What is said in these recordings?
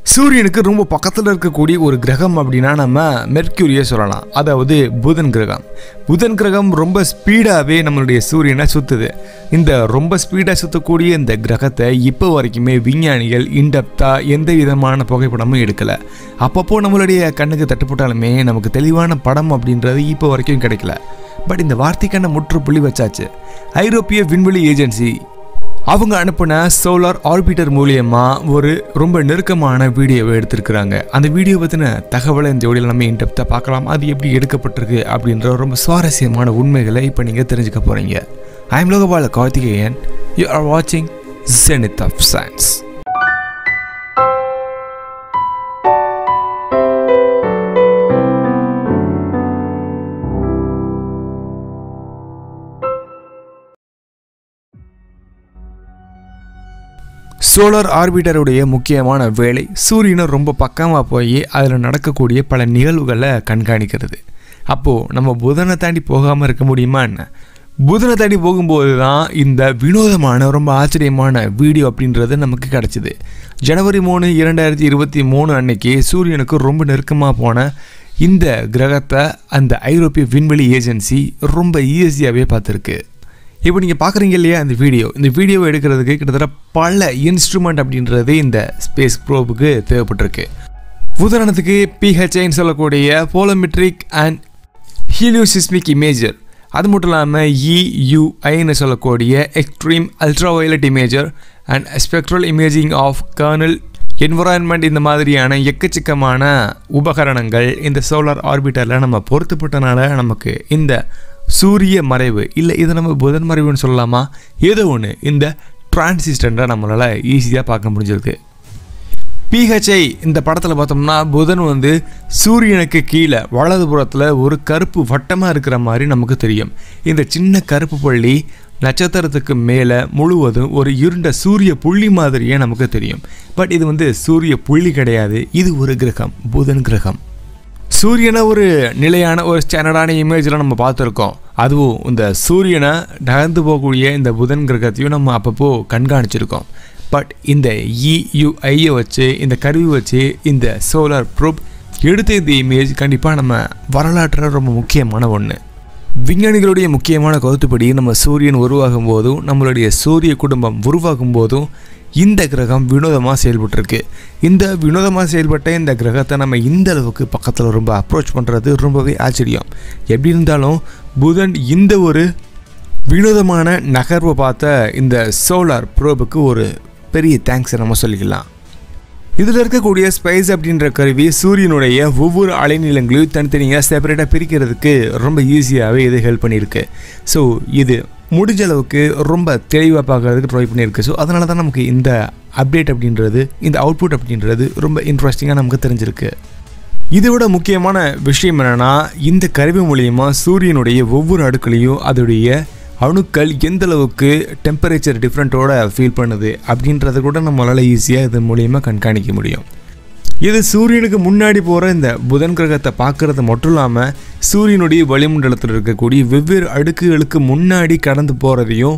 சூரியனுக்கு ரொம்ப பக்கத்தில் இருக்கக்கூடிய ஒரு கிரகம் அப்படின்னா நம்ம மெர்க்யூரியை சொல்லலாம் அதாவது புதன் கிரகம் புதன் கிரகம் ரொம்ப ஸ்பீடாகவே நம்மளுடைய சூரியனை சுற்றுது இந்த ரொம்ப ஸ்பீடாக சுற்றக்கூடிய இந்த கிரகத்தை இப்போ வரைக்குமே விஞ்ஞானிகள் இன்டெப்த்தாக எந்த விதமான புகைப்படமும் எடுக்கலை அப்பப்போ நம்மளுடைய கண்ணுக்கு தட்டுப்பட்டாலுமே நமக்கு தெளிவான படம் அப்படின்றது இப்போ வரைக்கும் கிடைக்கல பட் இந்த வார்த்தைக்கான முற்றுப்புள்ளி வச்சாச்சு ஐரோப்பிய விண்வெளி ஏஜென்சி அவங்க அனுப்பின சோலார் ஆர்பிட்டர் மூலியமா ஒரு ரொம்ப நெருக்கமான வீடியோவை எடுத்திருக்கிறாங்க அந்த வீடியோ பற்றின தகவலை இந்த ஜோடியில் நம்ம இன்டெப்த்தாக பார்க்கலாம் அது எப்படி எடுக்கப்பட்டிருக்கு அப்படின்ற ரொம்ப சுவாரஸ்யமான உண்மைகளை இப்போ நீங்கள் தெரிஞ்சுக்க போகிறீங்க I am Lokapala Karthikeyan you are வாட்சிங் ஜெனித் ஆஃப் சயின்ஸ் சோலார் ஆர்பிட்டருடைய முக்கியமான வேலை சூரியனை ரொம்ப பக்கமாக போய் அதில் நடக்கக்கூடிய பல நிகழ்வுகளை கண்காணிக்கிறது அப்போது நம்ம புதனை தாண்டி போகாமல் இருக்க முடியுமா என்ன புதனை தாண்டி போகும்போது தான் இந்த வினோதமான ரொம்ப ஆச்சரியமான வீடியோ அப்படின்றது நமக்கு கிடச்சிது ஜனவரி மூணு இரண்டாயிரத்தி இருபத்தி மூணு அன்னைக்கு சூரியனுக்கு ரொம்ப நெருக்கமாக போன இந்த கிரகத்தை அந்த ஐரோப்பிய விண்வெளி ஏஜென்சி ரொம்ப ஈஸியாகவே பார்த்துருக்கு இப்போ நீங்கள் பார்க்குறீங்க இல்லையா இந்த வீடியோ இந்த வீடியோவை எடுக்கிறதுக்கு கிட்டத்தட்ட பல இன்ஸ்ட்ருமெண்ட் அப்படின்றது இந்த ஸ்பேஸ் ப்ரோபுக்கு தேவைப்பட்டிருக்கு உதாரணத்துக்கு பிஹெச்ஐன்னு சொல்லக்கூடிய போலோமெட்ரிக் அண்ட் ஹீலியோசிஸ்மிக் இமேஜர் அது மட்டும் இல்லாமல் இயூஐன்னு சொல்லக்கூடிய extreme ultraviolet imager and spectral imaging of coronal environment இந்த மாதிரியான எக்கச்சக்கமான உபகரணங்கள் இந்த சோலார் ஆர்பிட்டரில் நம்ம பொருத்தப்பட்டனால நமக்கு இந்த சூரிய மறைவு இல்லை இதை நம்ம புதன் மறைவுன்னு சொல்லலாமா ஏதோ ஒன்று இந்த டிரான்சிஸ்டண்டை நம்மளால் ஈஸியாக பார்க்க முடிஞ்சிருக்கு பிஹெச்ஐ இந்த படத்தில் பார்த்தோம்னா புதன் வந்து சூரியனுக்கு கீழே வலதுபுறத்தில் ஒரு கருப்பு வட்டமாக இருக்கிற மாதிரி நமக்கு தெரியும் இந்த சின்ன கருப்பு புள்ளி நட்சத்திரத்துக்கு மேலே முழுவதும் ஒரு இருண்ட சூரிய புள்ளி மாதிரியே நமக்கு தெரியும் பட் இது வந்து சூரிய புள்ளி கிடையாது இது ஒரு கிரகம் புதன் கிரகம் சூரியனை ஒரு நிலையான ஒரு ஸ்டாண்டர்டான இமேஜில் நம்ம பார்த்துருக்கோம் அதுவும் இந்த சூரியனை நகர்ந்து போகக்கூடிய இந்த புதன் கிரகத்தையும் நம்ம அப்பப்போ கண்காணிச்சிருக்கோம் பட் இந்த இயுஐயை வச்சு இந்த கருவி வச்சு இந்த சோலார் ப்ரூப் எடுத்த இந்த இமேஜ் கண்டிப்பாக நம்ம வரலாற்றில் ரொம்ப முக்கியமான ஒன்று விஞ்ஞானிகளுடைய முக்கியமான கருத்துப்படி நம்ம சூரியன் உருவாகும் போதும் நம்மளுடைய சூரிய குடும்பம் உருவாகும் போதும் இந்த கிரகம் வினோதமாக செயல்பட்டுருக்கு இந்த வினோதமாக செயல்பட்ட இந்த கிரகத்தை நம்ம இந்த அளவுக்கு பக்கத்தில் ரொம்ப அப்ரோச் பண்ணுறது ரொம்பவே ஆச்சரியம் எப்படி இருந்தாலும் புதன் இந்த ஒரு வினோதமான நகர்வை பார்த்த இந்த சோலார் ப்ரோபுக்கு ஒரு பெரிய தேங்க்ஸை நம்ம சொல்லிக்கலாம் இதில் இருக்கக்கூடிய ஸ்பைஸ் அப்படின்ற கருவி சூரியனுடைய ஒவ்வொரு அலைநீளங்களையும் தனித்தனியாக செப்பரேட்டாக பிரிக்கிறதுக்கு ரொம்ப ஈஸியாகவே இது ஹெல்ப் பண்ணியிருக்கு ஸோ இது முடிஞ்ச அளவுக்கு ரொம்ப தெளிவாக பார்க்கறதுக்கு ட்ரை பண்ணியிருக்கு ஸோ அதனால தான் நமக்கு இந்த அப்டேட் அப்படின்றது இந்த அவுட்புட் அப்படின்றது ரொம்ப இன்ட்ரெஸ்டிங்காக நமக்கு தெரிஞ்சிருக்கு இதோட முக்கியமான விஷயம் என்னென்னா இந்த கருவி மூலியமா சூரியனுடைய ஒவ்வொரு அடுக்களையும் அதோடைய அணுக்கள் எந்த அளவுக்கு டெம்பரேச்சர் டிஃப்ரெண்ட்டோட ஃபீல் பண்ணுது அப்படின்றத கூட நம்மளால் ஈஸியாக இது மூலியமாக கண்காணிக்க முடியும் இது சூரியனுக்கு முன்னாடி போகிற இந்த புதன் கிரகத்தை பார்க்குறது மட்டும் இல்லாமல் சூரியனுடைய வளிமண்டலத்தில் இருக்கக்கூடிய வெவ்வேறு அடுக்குகளுக்கு முன்னாடி கடந்து போகிறதையும்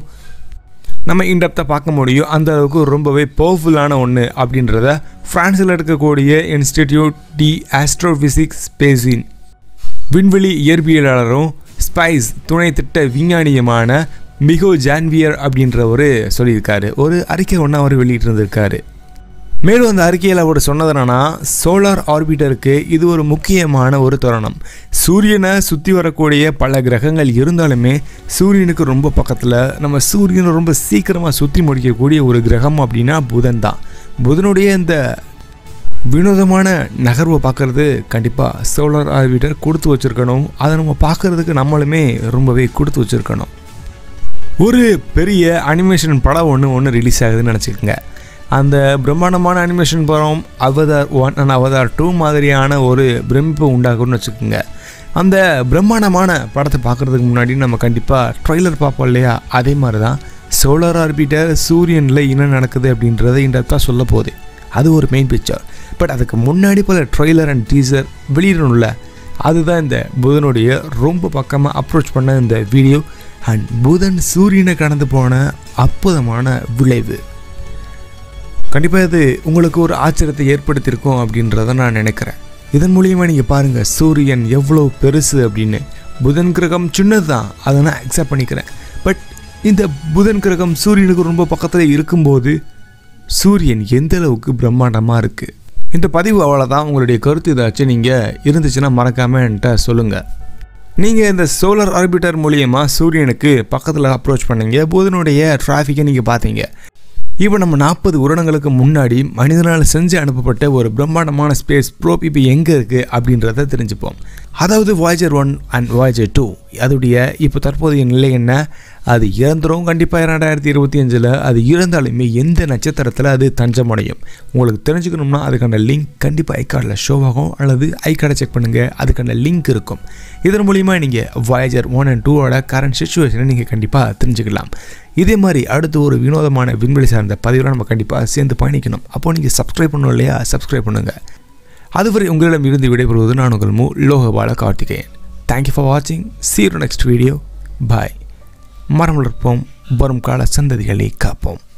நம்ம இன்டெப்த்தாக பார்க்க முடியும் அந்த அளவுக்கு ரொம்பவே பவர்ஃபுல்லான ஒன்று அப்படின்றத ஃப்ரான்ஸில் இருக்கக்கூடிய இன்ஸ்டிடியூட் டி ஆஸ்ட்ரோஃபிசிக்ஸ் ஸ்பேஸின் விண்வெளி இயற்பியலாளரும் ஸ்பைஸ் துணை திட்ட விஞ்ஞானியுமான மிகோ ஜான்வியர் அப்படின்றவர் சொல்லியிருக்காரு ஒரு அறிக்கை ஒன்று அவர் வெளியிட்டிருந்திருக்காரு மேலும் அந்த அறிக்கையில் அவர் சொன்னது என்னன்னா சோலார் ஆர்பிட்டருக்கு இது ஒரு முக்கியமான ஒரு தருணம் சூரியனை சுற்றி வரக்கூடிய பல கிரகங்கள் இருந்தாலுமே சூரியனுக்கு ரொம்ப பக்கத்தில் நம்ம சூரியனை ரொம்ப சீக்கிரமாக சுற்றி முடிக்கக்கூடிய ஒரு கிரகம் அப்படின்னா புதன் தான் புதனுடைய இந்த வினோதமான நகர்வை பார்க்குறது கண்டிப்பாக சோலார் ஆர்பிட்டர் கொடுத்து வச்சுருக்கணும் அதை நம்ம பார்க்குறதுக்கு நம்மளுமே ரொம்பவே கொடுத்து வச்சுருக்கணும் ஒரு பெரிய அனிமேஷன் படம் ஒன்று ஒன்று ரிலீஸ் ஆகுதுன்னு நினச்சிக்கோங்க அந்த பிரம்மாண்டமான அனிமேஷன் படம் Avatar one and Avatar two மாதிரியான ஒரு பிரமிப்பை உண்டாகும்னு வச்சுக்கோங்க அந்த பிரம்மாண்டமான படத்தை பார்க்குறதுக்கு முன்னாடி நம்ம கண்டிப்பாக ட்ரெய்லர் பார்ப்போம் இல்லையா அதே மாதிரி தான் சோலார் ஆர்பிட்டர் சூரியனில் என்ன நடக்குது அப்படின்றத இந்த சொல்ல போகுது அது ஒரு மெயின் பிக்சர் பட் அதுக்கு முன்னாடி போல ட்ரெய்லர் அண்ட் டீசர் வெளியிடணும்ல அதுதான் இந்த புதனுடைய ரொம்ப பக்கமாக அப்ரோச் பண்ண இந்த வீடியோ அண்ட் புதன் சூரியனை கடந்து போன அற்புதமான விளைவு கண்டிப்பாக இது உங்களுக்கு ஒரு ஆச்சரியத்தை ஏற்படுத்தியிருக்கும் அப்படின்றத நான் நினைக்கிறேன் இதன் மூலியமாக நீங்கள் பாருங்கள் சூரியன் எவ்வளோ பெருசு அப்படின்னு புதன் கிரகம் சின்னது தான் அதை நான் அக்செப்ட் பண்ணிக்கிறேன் பட் இந்த புதன் கிரகம் சூரியனுக்கு ரொம்ப பக்கத்தில் இருக்கும்போது சூரியன் எந்த அளவுக்கு பிரம்மாண்டமாக இருக்குது இந்த பதிவு அவ்வளோதான் உங்களுடைய கருத்து ஏதாச்சும் நீங்கள் இருந்துச்சுன்னா மறக்காமல் என்கிட்ட சொல்லுங்கள் நீங்கள் இந்த சோலார் ஆர்பிட்டர் மூலியமாக சூரியனுக்கு பக்கத்தில் அப்ரோச் பண்ணீங்க புதனுடைய டிராஃபிக்கை நீங்கள் பார்த்தீங்க இப்போ நம்ம நாற்பது வருடங்களுக்கு முன்னாடி மனிதனால் செஞ்சு அனுப்பப்பட்ட ஒரு பிரம்மாண்டமான ஸ்பேஸ் ப்ரோப் இப்போ எங்கே இருக்குது அப்படின்றத தெரிஞ்சுப்போம் அதாவது Voyager one and Voyager two அதோடைய இப்போ தற்போதைய நிலை என்ன அது இறந்துரும் கண்டிப்பாக ரெண்டாயிரத்தி இருபத்தி அஞ்சில் அது இறந்தாலுமே எந்த நட்சத்திரத்தில் அது தஞ்சமடையும் உங்களுக்கு தெரிஞ்சுக்கணும்னா அதுக்கான லிங்க் கண்டிப்பாக ஐகார்டில் ஷோ ஆகும் அல்லது ஐகார்டை செக் பண்ணுங்கள் அதுக்கான லிங்க் இருக்கும் இதன் மூலிமா நீங்கள் வாயேஜர் ஒன் அண்ட் டூவோட கரண்ட் சுச்சுவேஷனை நீங்கள் கண்டிப்பாக தெரிஞ்சுக்கலாம் இதே மாதிரி அடுத்து ஒரு வினோதமான விண்வெளி சார்ந்த பதிவில் நம்ம கண்டிப்பாக சேர்ந்து பயணிக்கணும் அப்போது நீங்கள் சப்ஸ்கிரைப் பண்ணணும் இல்லையா சப்ஸ்கிரைப் பண்ணுங்கள் அதுவரை உங்களிடம் இருந்து விடைபெறுவது நான் உங்கள் மு லோகபால கார்த்திகேயன் தேங்க்யூ ஃபார் வாட்சிங் சீரோ நெக்ஸ்ட் வீடியோ பாய் மரம் வளர்ப்போம் வரும் கால சந்ததிகளை காப்போம்